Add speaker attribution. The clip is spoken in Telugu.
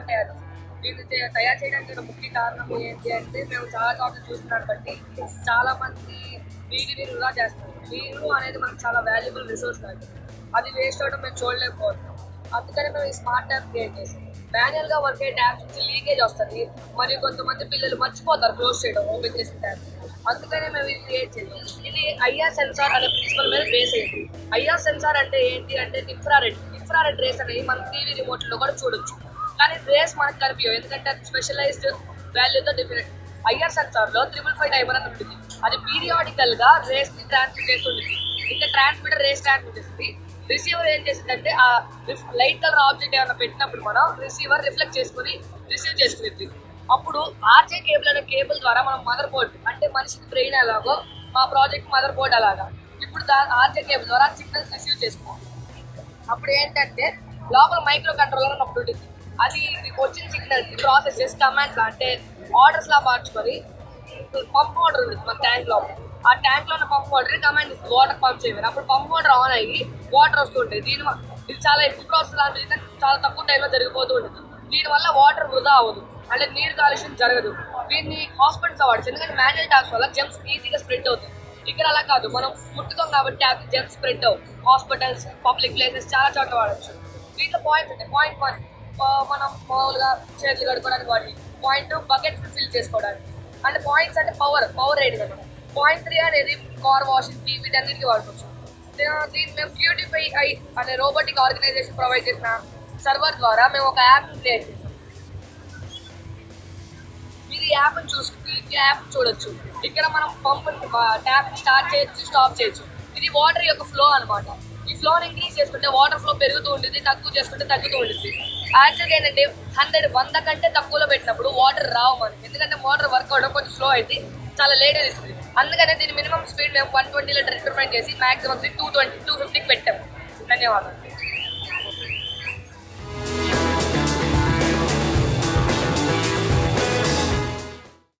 Speaker 1: తయారు చేస్తాం. దీన్ని తే- తయారు చేయడానికి గల ముఖ్య కారణం ఏంటి అంటే మేము చాలా చోట్ల చూస్తున్నాను బట్టి చాలా మంది నీటిని వృధా చేస్తారు నీరు అనేది మనకు చాలా వాల్యుబుల్ రిసోర్స్ కాదు అది వేస్ట్ అవడం మేము చూడలేకపోతున్నాం అందుకని మేము ఈ స్మార్ట్ ట్యాప్ క్రియేట్ చేసాం మాన్యువల్ గా వర్క్ అయ్యే ట్యాప్స్ నుంచి లీకేజ్ వస్తుంది మరియు కొంతమంది పిల్లలు మర్చిపోతారు క్లోజ్ చేయడం ఓపెన్ చేసిన ట్యాప్ అందుకనే మేము ఇది క్రియేట్ చేసాం ఇది ఐఆర్ సెన్సార్ అనే ప్రిన్సిపల్ మీద బేస్ అయింది ఐఆర్ సెన్సార్ అంటే ఏంటి అంటే ఇన్ఫ్రారెడ్ ఇన్ఫ్రారెడ్ రేస్ అనేవి మన టీవీ రిమోట్ లో కూడా చూడొచ్చు కానీ రేస్ మనకు కనిపించవు ఎందుకంటే అది స్పెషలైజ్డ్ వాల్యూతో డిఫరెంట్ ఐఆర్ సెన్సార్ లో త్రిబుల్ ఫైవ్ టైమర్ అని ఉంటుంది అది పీరియాడికల్ గా రేస్ ని ట్రాన్స్మిట్ చేస్తుంది ఇంకా ట్రాన్స్మిటర్ రేస్ ట్రాన్స్మిట్ చేస్తుంది రిసీవర్ ఏం చేసిందంటే ఆ లైట్ కలర్ ఆబ్జెక్ట్ ఏమైనా పెట్టినప్పుడు మనం రిసీవర్ రిఫ్లెక్ట్ చేసుకుని రిసీవ్ చేసుకునేది అప్పుడు ఆర్జే కేబుల్ అనే కేబుల్ ద్వారా మనం మదర్ బోర్డ్ అంటే మనిషికి బ్రెయిన్ ఎలాగో మా ప్రాజెక్ట్ మదర్ బోర్డ్ అలాగా ఇప్పుడు దా ఆర్జే కేబుల్ ద్వారా సిగ్నల్స్ రిసీవ్ చేసుకోవాలి అప్పుడు ఏంటంటే లోపల మైక్రో కంట్రోలర్ అని ఒకటి ఉంటుంది అది ఇది వచ్చిన సిగ్నల్స్ ప్రాసెస్ చేసి కమాండ్స్ అంటే ఆర్డర్స్ లా మార్చుకొని పంప్ వాటర్ ఉంటుంది మన ట్యాంక్ లో ఆ ట్యాంక్ లో ఉన్న పంప్ వాటర్ కమాండ్ ఇస్తుంది వాటర్ పంప్ చేయమని అప్పుడు పంప్ వాటర్ ఆన్ అయ్యి వాటర్ వస్తుంటాయి దీని వ- ఇది చాలా ఎక్కువ ప్రాసెస్ లాంటిది కానీ చాలా తక్కువ టైంలో జరిగిపోతూ ఉంటుంది దీనివల్ల వాటర్ వృధా అవ్వదు అంటే నీరు కాలుష్యం జరగదు దీన్ని హాస్పిటల్స్ వాడచ్చు ఎందుకంటే మాన్యువల్ ట్యాప్స్ వల్ల జెమ్స్ ఈజీగా స్ప్రెడ్ అవుతుంది ఇక్కడ అలా కాదు మనం ముట్టుకోం కాబట్టి ట్యాప్ జెమ్స్ స్ప్రెడ్ అవ్వు హాస్పిటల్స్ పబ్లిక్ ప్లేసెస్ చాలా చోట్ల వాడచ్చు దీంట్లో పాయింట్స్ ఉంటాయి పాయింట్ వన్ మనం మామూలుగా చేతులు కడుక్కోవడానికి వాటి పాయింట్ బకెట్ ఫిల్ చేసుకోవడానికి అంటే పాయింట్స్ అంటే పవర్ పవర్ రేటింగ్ అనమాట పాయింట్ త్రీ అనేది కార్ వాషింగ్ టీ వీటన్నిటికీ వాడుకోవచ్చు దే- దీన్ని మేము బ్యూటిఫై ఐ అనే రోబోటిక్ ఆర్గనైజేషన్ ప్రొవైడ్ చేసిన సర్వర్ ద్వారా మేము ఒక యాప్ క్రియేట్ చేసాం మీరు ఈ యాప్ చూసుకుని ఈ యాప్ చూడొచ్చు ఇక్కడ మనం పంప్ ట్యాప్ స్టార్ట్ చేయొచ్చు స్టాప్ చేయొచ్చు ఇది వాటర్ యొక్క ఫ్లో అన్నమాట ఈ ఫ్లోని ఇంక్రీజ్ చేసుకుంటే వాటర్ ఫ్లో పెరుగుతూ ఉంటుంది తక్కువ చేసుకుంటే తగ్గుతూ ఉంటుంది యాక్చువల్గా ఏంటంటే హండ్రెడ్ వంద కంటే తక్కువలో పెట్టినప్పుడు వాటర్ రావు మనకి ఎందుకంటే వాటర్ వర్క్ అవడం కొంచెం స్లో అయితే చాలా లేట్ ఇస్తుంది అందుకనే దీని మినిమం స్పీడ్ మేము వన్ ట్వంటీలో రికమెండ్ చేసి మాక్సిమం టూ ట్వంటీ టూ ఫిఫ్టీకి పెట్టాము ధన్యవాదాలు